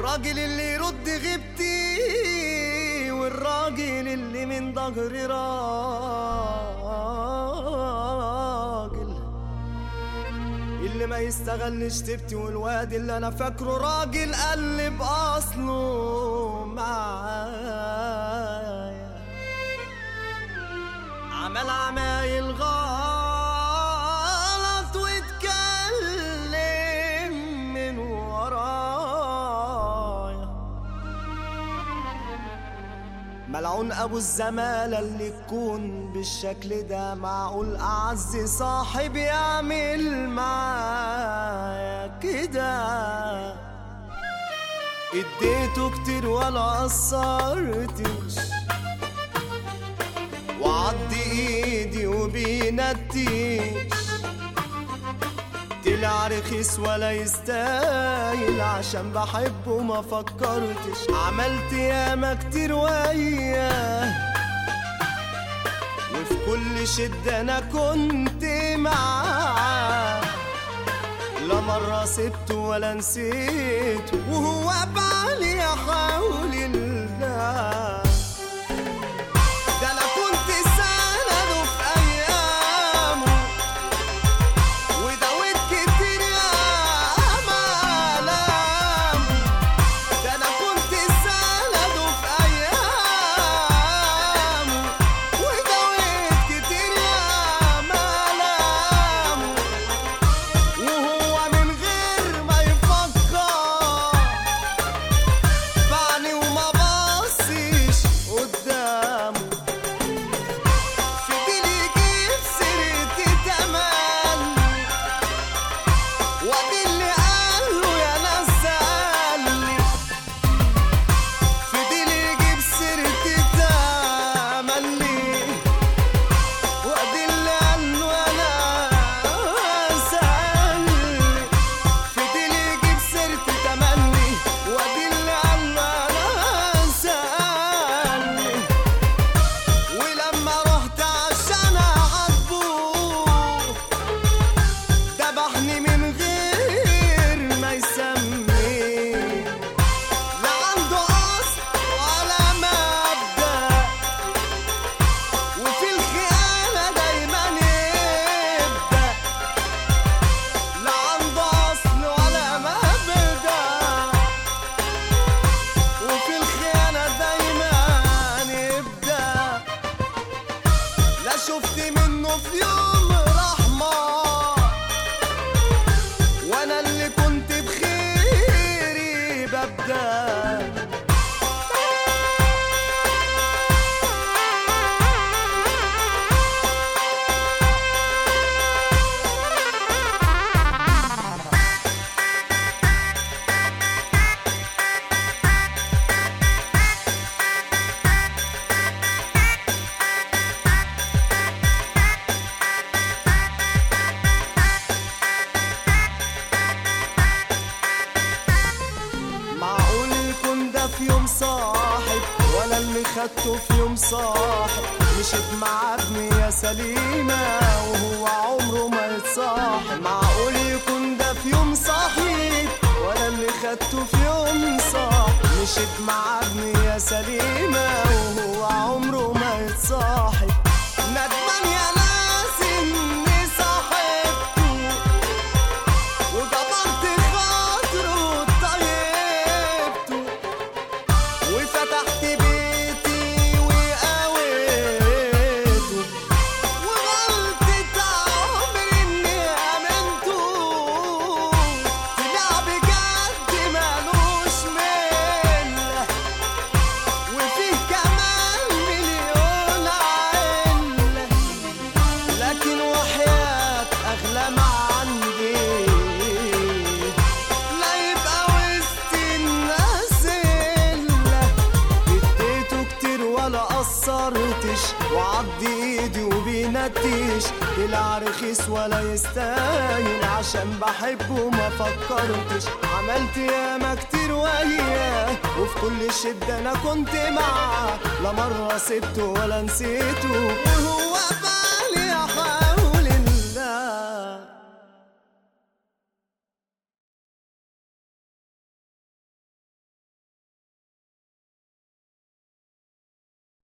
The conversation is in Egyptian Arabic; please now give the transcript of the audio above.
الراجل اللي يرد غيبتي والراجل اللي من ظهري راجل اللي ما يستغلش تبتي والواد اللي انا فاكره راجل قلب اصله معايا عمل عمايل غلط واتكلم من ورايا ملعون ابو الزمالة اللي تكون بالشكل ده معقول اعز صاحب يعمل معايا كده اديته كتير ولا قصرتش وعض ايدي وبينتيش طلع رخيص ولا يستاهل عشان بحبه ما فكرتش عملت ياما كتير وياه وفي كل شدة أنا كنت معاه لا مرة سبته ولا نسيته وهو بعلي حول الله ده انا كنت سنده في ايامه وداويت كتير يا ملام ده انا كنت سنده في ايامه وداويت كتير يا ملام وهو من غير ما يفكر باعني وما باصيش قدامه فضل يجيب سيرتي تملي وادي اللي قاله يا ناس سألني فضل يجيب سيرتي تملي وادي اللي قاله يا ناس سألني فضل يجيب سيرتي تملي وادي اللي قاله يا ناس سألني ولما رحت عشان اعاتبه ذبحني من غير ما يسمي لا عنده اصل ولا مبدا وفي الخيانه دايما يبدا لا عنده اصل ولا مبدا وفي الخيانه دايما يبدا لا شفت منه في يوم رحمة وانا اللي كنت بخيري ببدأ معقول يكون ده في يوم صاحب ولا اللي خدته في يوم صاحب مشيت مع ابني يا سليمة وهو عمره ما يتصاحب معقول يكون ده في يوم صاحب ولا اللي خدته في يوم صاحب مشيت مع ابني يا سليمة وهو عمره ما يتصاحب ندمان يا ناس اني صاحبته وجبرت خاطره طيبته وفتحت بيتي وقويته وغلطة عمري اني امنته طلع بجد مالوش مله وفيه كمان مليون علة لكن وحياة أغلى ما عندي لا يبقى وسط الناس إلا اديته كتير ولا قصرتش وعض ايدي وبينتيش طلع رخيص ولا يستاهل عشان بحبه ما فكرتش عملت ياما كتير وياه وفي كل شدة انا كنت معاه لا مرة سبته ولا نسيته وهو